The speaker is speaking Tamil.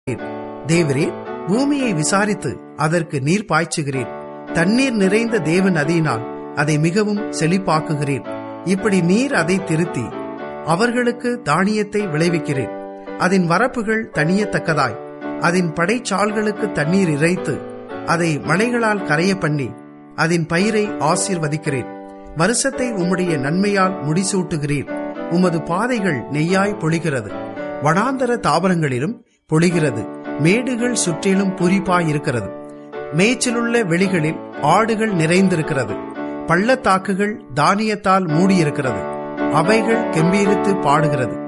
தேவரே பூமியை விசாரித்து அதற்கு நீர் பாய்ச்சுகிறேன் தண்ணீர் நிறைந்த தேவ நதியினால் அதை மிகவும் செழிப்பாக்குகிறேன் இப்படி நீர் அதை திருத்தி அவர்களுக்கு தானியத்தை விளைவிக்கிறேன் அதன் வரப்புகள் தனியத்தக்கதாய் அதன் படைச்சால்களுக்கு தண்ணீர் இறைத்து அதை மலைகளால் கரைய பண்ணி அதன் பயிரை ஆசீர்வதிக்கிறேன் வருஷத்தை உம்முடைய நன்மையால் முடிசூட்டுகிறேன் உமது பாதைகள் நெய்யாய் பொழிகிறது வடாந்தர தாவரங்களிலும் பொழிகிறது மேடுகள் சுற்றிலும் பூரிப்பாயிருக்கிறது மேய்ச்சலுள்ள வெளிகளில் ஆடுகள் நிறைந்திருக்கிறது பள்ளத்தாக்குகள் தானியத்தால் மூடியிருக்கிறது அவைகள் கெம்பீரித்து பாடுகிறது